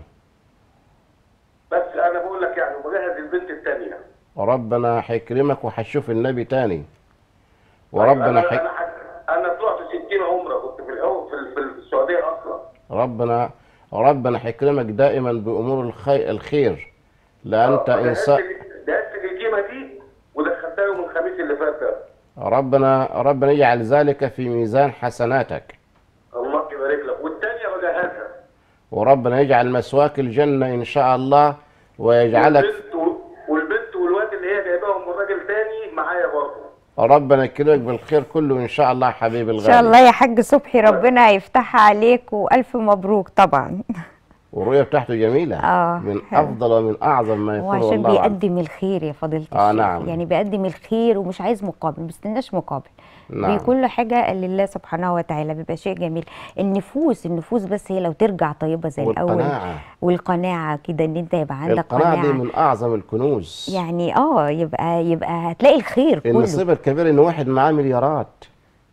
بس انا بقول لك يعني وبجهز البنت الثانيه وربنا هيكرمك وهتشوف النبي تاني وربنا انا حك... انا حك- انا طلعت 60 عمره كنت في الاول في, ال- في السعوديه اصلا ربنا ربنا هيكرمك دائما بامور الخير الخير لانت انسان دقت القيمه دي ودخلتها يوم الخميس اللي فات ده ربنا ربنا يجعل ذلك في ميزان حسناتك الله يبارك لك والثانيه بجهزها وربنا يجعل مسواك الجنة إن شاء الله ويجعلك والبنت و- والبنت والواد اللي هي جايباهم من راجل تاني معايا برضه ربنا يكرمك بالخير كله إن شاء الله حبيبي ان الغالي شاء الله يا حاج صبحي ربنا يفتحها عليك والف مبروك طبعا والرؤية بتاعته جميلة آه، من حلو. أفضل ومن أعظم ما هو يكون عشان والله أعلم. بيقدم الخير يا فضيلة آه، الشيخ نعم. يعني بيقدم الخير ومش عايز مقابل ما بيستناش مقابل نعم. بكل حاجة لله سبحانه وتعالى بيبقى شيء جميل النفوس النفوس بس هي لو ترجع طيبة زي الأول والقناعة والقناعة كده ان انت يبقى عندك القناعة دي قناعة من أعظم الكنوز يعني اه يبقى يبقى هتلاقي الخير كله النصيب الكبير إن واحد معاه مليارات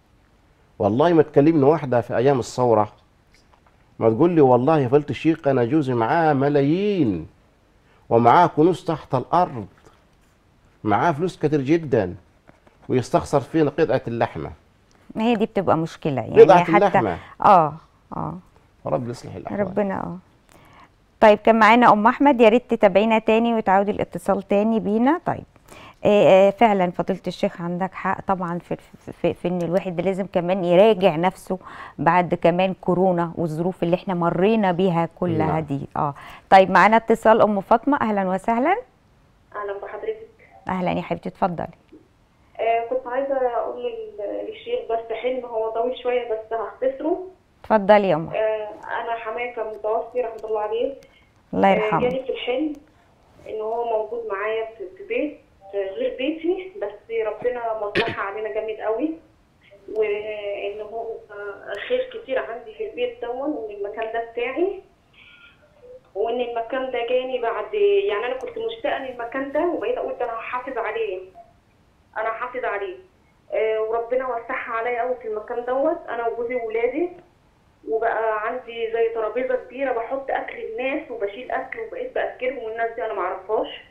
والله ما تكلمني واحدة في أيام الثورة ما تقول لي والله يا فضيلة الشيخ أنا جوزي معاه ملايين ومعاه كنوز تحت الأرض معاه فلوس كتير جدا ويستخسر فينا قطعة اللحمة ما هي دي بتبقى مشكلة يعني قطعة حتى اللحمة. اه اه رب يصلح الأحوال ربنا اه طيب كان معانا ام احمد يا ريت تتابعينا تاني وتعودي الاتصال تاني بينا طيب آه، آه، فعلا فضيله الشيخ عندك حق طبعا في, في, في, في ان الواحد لازم كمان يراجع نفسه بعد كمان كورونا والظروف اللي احنا مرينا بيها كلها نعم. دي اه طيب معانا اتصال ام فاطمه اهلا وسهلا اهلا بحضرتك اهلا يا حبيبتي اتفضلي آه كنت عايزه اقول لل- للشيخ بس حلم هو طويل شويه بس هختصره اتفضلي يا ام آه انا حماية كان متوفي رحمه الله عليه الله آه، يرحمه جالي في الحلم ان هو موجود معايا في في بيت آه، غير بيتي بس ربنا مصلحة علينا جامد قوي وان هو آه، خير كتير عندي في البيت دون وان المكان ده بتاعي وان المكان ده جاني بعد يعني انا كنت مشتاقه للمكان ده وبقيت اقول ده انا هحافظ عليه انا هحافظ عليه آه، وربنا وسعها عليا قوي في المكان دوت انا وجوزي وولادي وبقى عندي زي ترابيزه كبيره بحط اكل الناس وبشيل اكل وبقيت باكلهم والناس دي انا معرفهاش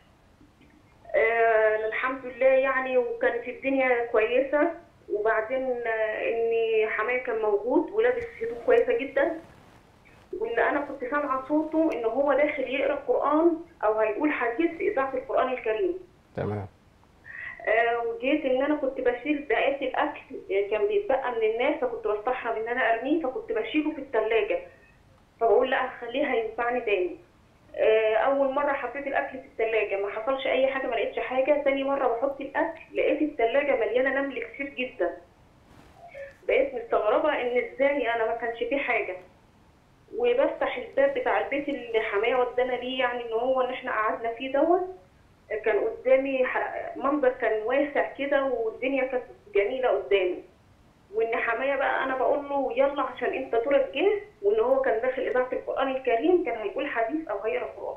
آه الحمد لله يعني وكانت الدنيا كويسه وبعدين آه ان حماية كان موجود ولابس هدوم كويسه جدا وان انا كنت سامعه صوته ان هو داخل يقرا قران او هيقول حديث في اذاعه القران الكريم تمام آه، وجيت ان انا كنت بشيل بقيت الاكل آه، كان بيتبقى من الناس فكنت بستحرم ان انا ارميه فكنت بشيله في الثلاجه فبقول لا هخليه هينفعني تاني آه، اول مره حطيت الاكل في الثلاجه ما حصلش اي حاجه ما لقيتش حاجه تاني مره بحط الاكل لقيت الثلاجه مليانه نمل كتير جدا بقيت مستغربه ان ازاي انا ما كانش فيه حاجه وبفتح الباب بتاع البيت اللي حماية ودانا ليه يعني ان هو ان احنا قعدنا فيه دوت كان قدامي ح- منظر كان واسع كده والدنيا كانت جميله قدامي وان حمايه بقى انا بقول له يلا عشان انت دورك جه وان هو كان داخل اذاعه القران الكريم كان هيقول حديث او هيقرا قران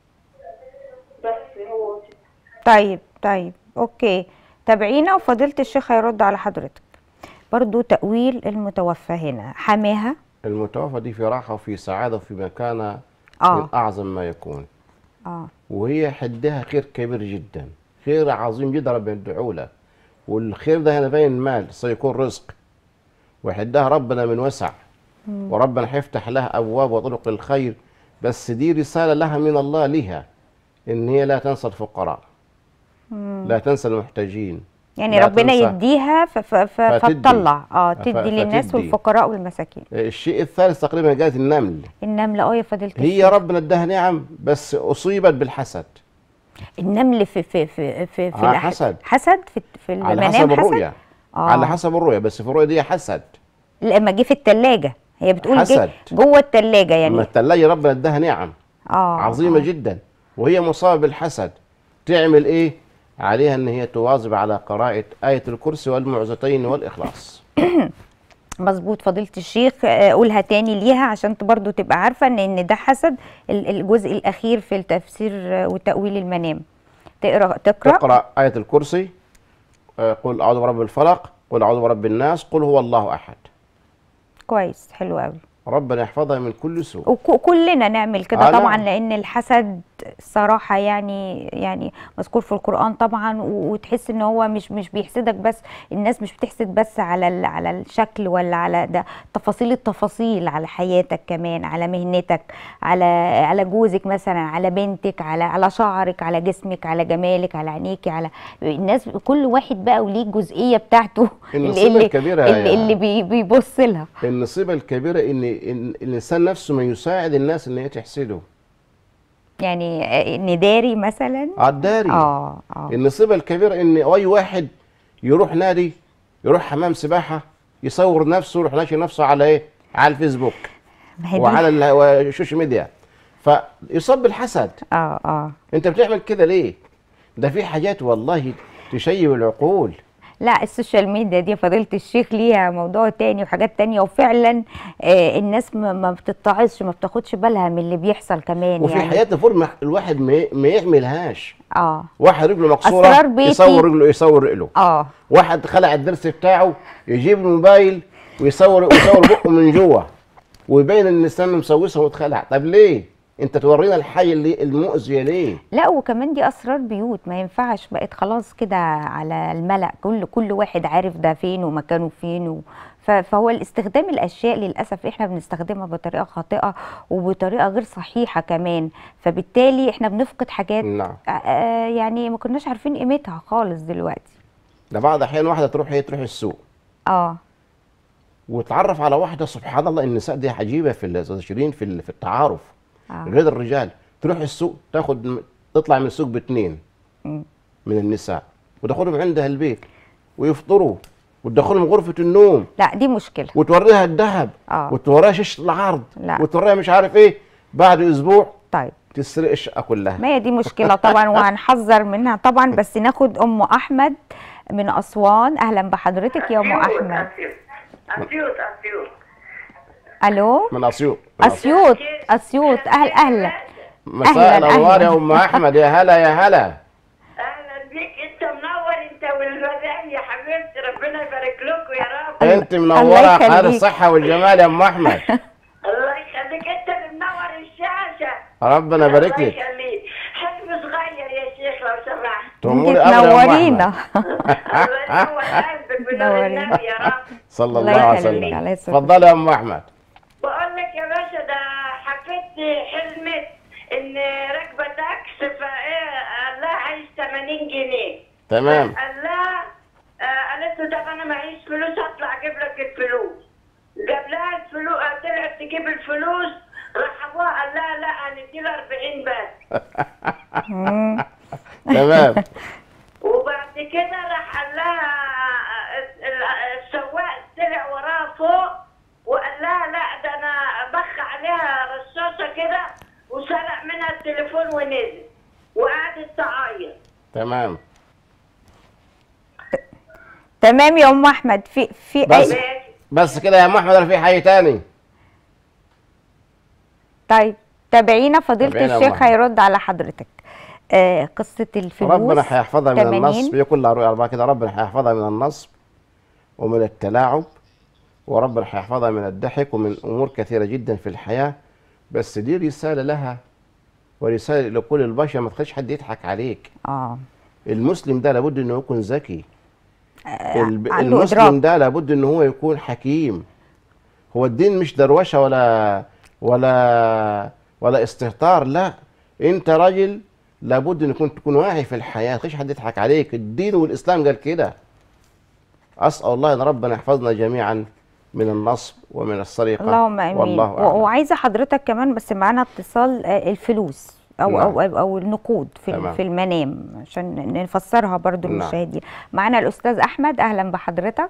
بس هو كده. طيب طيب اوكي تابعينا وفضيله الشيخ هيرد على حضرتك برضو تأويل المتوفى هنا حماها المتوفى دي في راحة وفي سعادة وفي مكانة آه. من أعظم ما يكون اه وهي حدها خير كبير جدا خير عظيم جدا ربنا يدعو له والخير ده هنا باين مال سيكون رزق وحدها ربنا من وسع وربنا هيفتح لها أبواب وطرق الخير بس دي رسالة لها من الله لها إن هي لا تنسى الفقراء لا تنسى المحتاجين يعني لا ربنا تنسى. يديها ف- ف- ف- فتدي. فتطلع اه ف- تدي للناس فتدي. والفقراء والمساكين الشيء الثالث تقريبا قالت النمل النملة اه يا فضيلة هي الشيخ. ربنا اداها نعم بس اصيبت بالحسد النمل في في في في, في آه، الأح- حسد. حسد في, في على المنام حسب حسد؟ الرؤيه آه. على حسب الرؤيه بس في الرؤيه دي حسد لما جه في التلاجة هي بتقول جه حسد. جوه التلاجة لما يعني الثلاجه ربنا اداها نعم اه عظيمه آه. جدا وهي مصابه بالحسد تعمل ايه عليها ان هي تواظب على قراءه ايه الكرسي والمعوذتين والاخلاص مظبوط فضيلة الشيخ آه، قولها تاني ليها عشان ت- برضو تبقى عارفة ان ان ده حسد ال- الجزء الاخير في التفسير آه، وتأويل المنام تقرا تقرا تقرا ايه الكرسي آه، قل اعوذ برب الفلق قل اعوذ برب الناس قل هو الله احد كويس حلو قوي ربنا يحفظها من كل سوء وكلنا نعمل كده آه، طبعا نعم. لان الحسد صراحه يعني يعني مذكور في القران طبعا و- وتحس ان هو مش مش بيحسدك بس الناس مش بتحسد بس على ال- على الشكل ولا على ده تفاصيل التفاصيل على حياتك كمان على مهنتك على على جوزك مثلا على بنتك على على شعرك على جسمك على جمالك على عينيكي على الناس كل واحد بقى وليه الجزئيه بتاعته النصيبة الكبيرة اللي, يا- اللي بي- بيبص لها النصيبة الكبيرة إن, إن الإنسان نفسه ما يساعد الناس إن هي تحسده يعني آه، نداري مثلا عالداري اه اه النصيبة الكبيرة إن أي واحد يروح نادي يروح حمام سباحة يصور نفسه يروح ناشر نفسه على إيه؟ على الفيسبوك ما هي دي- وعلى ال- والسوشيال ميديا فيصاب بالحسد اه اه أنت بتعمل كده ليه؟ ده في حاجات والله تشيب العقول لا السوشيال ميديا دي فضيلة الشيخ ليها موضوع تاني وحاجات تانية وفعلا آه الناس ما, ما بتتعظش ما بتاخدش بالها من اللي بيحصل كمان وفي يعني حاجات المفروض الواحد ما ما يعملهاش اه واحد رجله مكسورة أسرار بيتي. يصور رجله يصور رجله اه واحد خلع الضرس بتاعه يجيب الموبايل ويصور ويصور بقه من جوه ويبين ان السن مسوسه واتخلع طب ليه انت تورينا الحي اللي المؤذيه ليه لا وكمان دي اسرار بيوت ما ينفعش بقت خلاص كده على الملأ كل كل واحد عارف ده فين ومكانه فين و... ف- فهو الاستخدام الاشياء للاسف احنا بنستخدمها بطريقه خاطئه وبطريقه غير صحيحه كمان فبالتالي احنا بنفقد حاجات نعم آه، آه، يعني ما كناش عارفين قيمتها خالص دلوقتي ده بعض الاحيان واحده تروح هي تروح السوق اه وتعرف على واحده سبحان الله النساء دي عجيبه في الشيرين في ال- في التعارف آه. غير الرجال تروح السوق تاخد م- تطلع من السوق باثنين مم. من النساء وتاخدهم عندها البيت ويفطروا وتدخلهم غرفه النوم لا دي مشكله وتوريها الذهب آه. وتوريها شاشه العرض لا. وتوريها مش عارف ايه بعد اسبوع طيب تسرق الشقه كلها ما هي دي مشكله طبعا وهنحذر منها طبعا بس ناخد ام احمد من اسوان اهلا بحضرتك يا ام احمد اسيوط اسيوط الو من اسيوط من أسيوط. اسيوط اسيوط اهل اهلا مساء أهلاً، الانوار يا أهلاً. ام احمد يا هلا يا هلا اهلا بيك انت منور انت والمدام يا حبيبتي ربنا يبارك لكم يا رب انت الله منوره يخليك. خير الصحه والجمال يا ام احمد الله يخليك انت اللي منور الشاشه ربنا يبارك الله لك يخليك حلم صغير يا شيخ لو سمحت تأمري انت أمر يا أم تنورينا أحمد. الله ينور قلبك بنور نورينا. النبي يا رب صلى الله الله عليه يخليك، وسلم عليه الصلاة اتفضلي يا ام احمد بقول لك يا باشا ده حفيدتي حلمت ان راكبه تاكس فايه قال لها عايز 80 جنيه تمام قال لها آه، قالت له طب انا معيش فلوس هطلع اجيب لك الفلوس جاب لها الفلوس طلعت تجيب الفلوس راح ابوها قال لها لا هندي له 40 بس مم. تمام وبعد كده راح قال لها ال- ال- السواق طلع وراها فوق وقال لها لا ده انا بخ عليها رصاصه كده وسرق منها التليفون ونزل وقعدت تعيط تمام تمام يا ام احمد في في بس. أي... ماشي بس كده يا ام احمد ولا في حي تاني طيب تابعينا فضيله تابعينا يا أم الشيخ أحمد. هيرد على حضرتك آه قصه الفلوس ربنا هيحفظها من 80. النصب هي كلها رؤيا اربعه كده ربنا هيحفظها من النصب ومن التلاعب وربنا هيحفظها من الضحك ومن امور كثيره جدا في الحياه بس دي رساله لها ورساله لكل البشر ما تخليش حد يضحك عليك اه المسلم ده لابد انه يكون ذكي الب- عنده المسلم إدراك. ده لابد ان هو يكون حكيم هو الدين مش دروشه ولا ولا ولا استهتار لا انت راجل لابد ان يكون تكون واعي في الحياه مفيش حد يضحك عليك الدين والاسلام قال كده اسال الله ان ربنا يحفظنا جميعا من النصب ومن السرقه اللهم امين والله و- اعلم وعايزه حضرتك كمان بس معانا اتصال آه، الفلوس او نعم. او او, أو النقود في تمام. ال- في المنام عشان نفسرها برضو نعم. للمشاهدين معانا الاستاذ احمد اهلا بحضرتك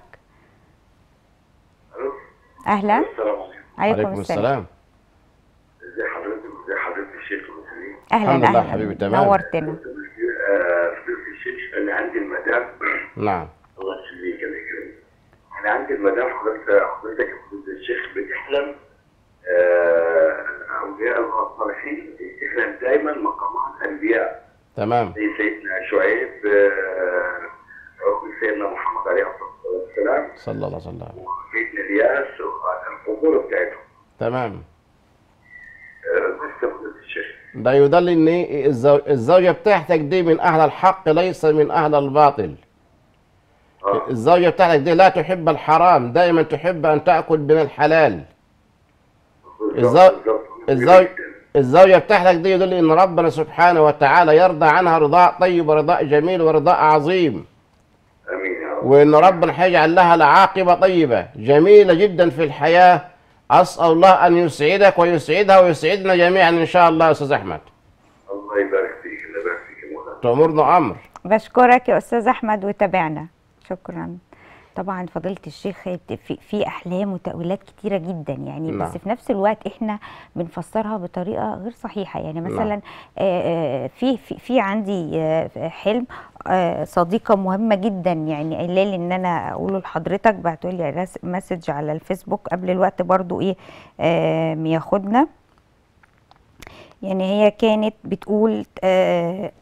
اهلا السلام عليكم عليكم, عليكم السلام السلام ازي حضرتك ازي حضرتك الشيخ المسلمين اهلا الحمد لله اهلا حبيبي، تمام. نورتنا فضيلة الشيخ انا عندي المدام نعم الله يخليك الله يكرمك انا عندي المدام حضرتك حضرتك يا فضيلة الشيخ بتحلم آه، اولياء الله الصالحين بتحلم دايما مقامات انبياء تمام زي سيدنا شعيب آه، وسيدنا محمد عليه الصلاه والسلام صلى الله عليه وسلم وسيدنا الياس والقبور بتاعتهم تمام آه، بس يا فضيلة الشيخ ده يدل ان الزو- الزوجه بتاعتك دي من اهل الحق ليس من اهل الباطل اه الزوجه بتاعتك دي لا تحب الحرام دائما تحب ان تاكل من الحلال الزو- الزوج الزوجه بتاعتك دي يدل ان ربنا سبحانه وتعالى يرضى عنها رضاء طيب ورضاء جميل ورضاء عظيم امين يا رب وان ربنا هيجعل لها العاقبه طيبه جميله جدا في الحياه اسال الله ان يسعدك ويسعدها ويسعدنا جميعا ان شاء الله يا استاذ احمد الله يبارك فيك الله يبارك فيك يا مولانا تامرنا امر بشكرك يا استاذ احمد وتابعنا شكرا طبعا فضيله الشيخ في, في احلام وتاويلات كتيره جدا يعني نعم. بس في نفس الوقت احنا بنفسرها بطريقه غير صحيحه يعني نعم. مثلا آه، آه، في في, في عندي آه، حلم آه، صديقه مهمه جدا يعني قايله لي ان انا اقوله لحضرتك بعتوا لي رس- مسج على الفيسبوك قبل الوقت برضو ايه آه، ياخدنا يعني هي كانت بتقول آه،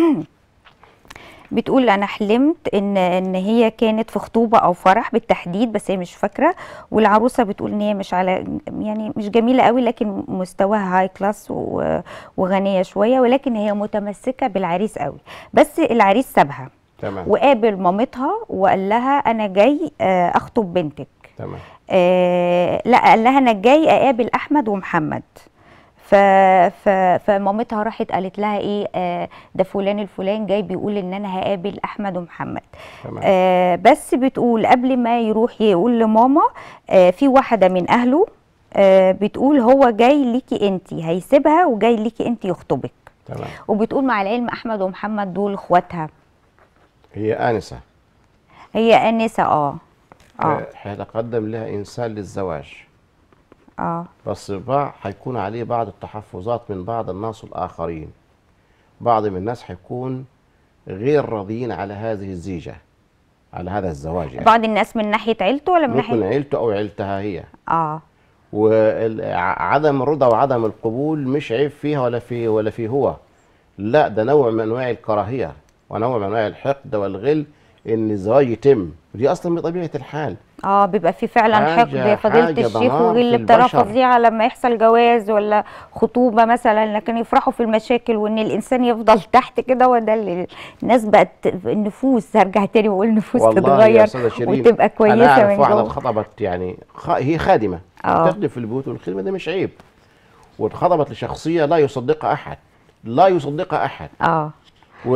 بتقول انا حلمت ان ان هي كانت في خطوبه او فرح بالتحديد بس هي مش فاكره والعروسه بتقول ان هي مش على يعني مش جميله قوي لكن مستواها هاي كلاس و- وغنيه شويه ولكن هي متمسكه بالعريس قوي بس العريس سابها تمام وقابل مامتها وقال لها انا جاي آه، اخطب بنتك تمام آه لا قال لها انا جاي اقابل احمد ومحمد ف... ف... فمامتها راحت قالت لها ايه آه ده فلان الفلان جاي بيقول ان انا هقابل احمد ومحمد تمام آه بس بتقول قبل ما يروح يقول لماما آه في واحده من اهله آه بتقول هو جاي ليكي انت هيسيبها وجاي ليكي انت يخطبك تمام وبتقول مع العلم احمد ومحمد دول اخواتها هي انسه هي انسه اه اه آه، هيتقدم لها انسان للزواج اه بس بقى هيكون عليه بعض التحفظات من بعض الناس الآخرين بعض من الناس هيكون غير راضيين على هذه الزيجة على هذا الزواج يعني بعض الناس من ناحيه عيلته ولا من ممكن ناحيه عيلته أو عيلتها هي اه وعدم الرضا وعدم القبول مش عيب فيها ولا في ولا في هو لا ده نوع من انواع الكراهيه ونوع من انواع الحقد والغل ان الزواج يتم ودي اصلا من طبيعه الحال اه بيبقى في فعلا حاجة- حقد يا فضيلة حاجة الشيخ دمار وغل في بطريقة البشر. فظيعة لما يحصل جواز ولا خطوبة مثلا لكن يفرحوا في المشاكل وان الانسان يفضل تحت كده وده اللي الناس بقت النفوس هرجع تاني واقول النفوس والله يا تتغير استاذه شيرين وتبقى انا كويسة اعرف من واحده جوه اتخطبت يعني خ... هي خادمه آه. بتخدم في البيوت والخدمه ده مش عيب واتخطبت لشخصيه لا يصدقها احد لا يصدقها احد اه و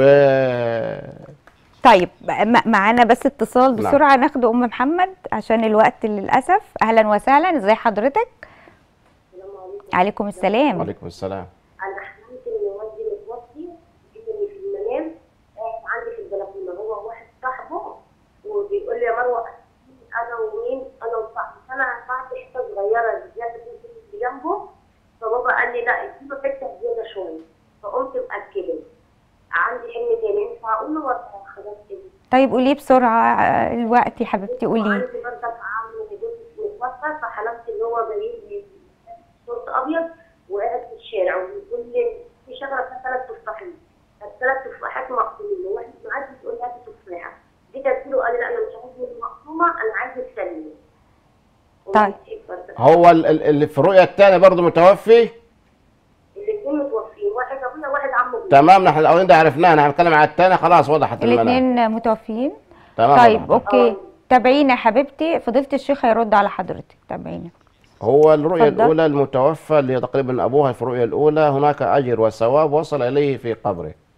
طيب م- معانا بس اتصال نعم. بسرعة ناخده ام محمد عشان الوقت للأسف اهلا وسهلا ازي حضرتك عليكم السلام وعليكم السلام انا حلمت ان والدي متوفي جبني في المنام قاعد عندي في البلكونه هو واحد صاحبه وبيقول لي يا مروه انا ومين انا وصاحبي فانا بعت حته صغيره زياده في اللي جنبه فبابا قال لي لا اديله حته زياده شويه فقمت مأكده عندي حلم تاني ينفع اقوله ولا خلاص كده؟ طيب قولي بسرعة آه، الوقت يا حبيبتي قولي وعندي برضك عم جوزي متوفى فحلمت ان هو جاي لي شورت ابيض وقاعد في الشارع وبيقول لي في شجره فيها ثلاث تفاحين الثلاث تفاحات مقسومين وواحد معدي بيقول لي هات تفاحه جيت قلت له قال لي لا انا مش عايز مقسومه انا عايز السليمه طيب. هو ال- ال- اللي في الرؤيه الثانيه برضه متوفي الاثنين متوفيين واحد ابويا وواحد عمه بيه. تمام نحن الاولين ده عرفناه نحن هنتكلم على الثاني خلاص وضحت المنام الاثنين متوفيين تمام طيب وضحت. اوكي آه. تابعينا يا حبيبتي فضيلة الشيخ هيرد على حضرتك تابعينا هو الرؤيا اتفضل. الأولى المتوفى اللي هي تقريبا أبوها في الرؤيا الأولى هناك أجر وثواب وصل إليه في قبره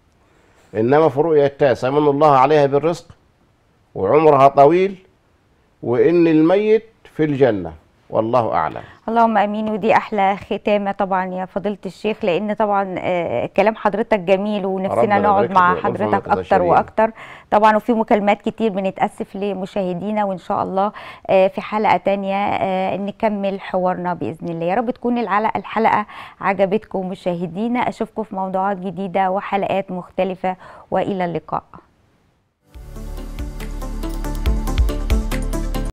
انما في رؤيا التاسع من الله عليها بالرزق وعمرها طويل وان الميت في الجنه والله اعلم اللهم امين ودي احلى ختامه طبعا يا فضيله الشيخ لان طبعا آه، كلام حضرتك جميل ونفسنا ربنا نقعد يبارك مع لك ويغفر حضرتك لك يا اكتر شريف. واكتر طبعا وفي مكالمات كتير بنتاسف لمشاهدينا وان شاء الله آه، في حلقه تانية آه، نكمل حوارنا باذن الله يا رب تكون العلقه الحلقه عجبتكم مشاهدينا اشوفكم في موضوعات جديده وحلقات مختلفه والى اللقاء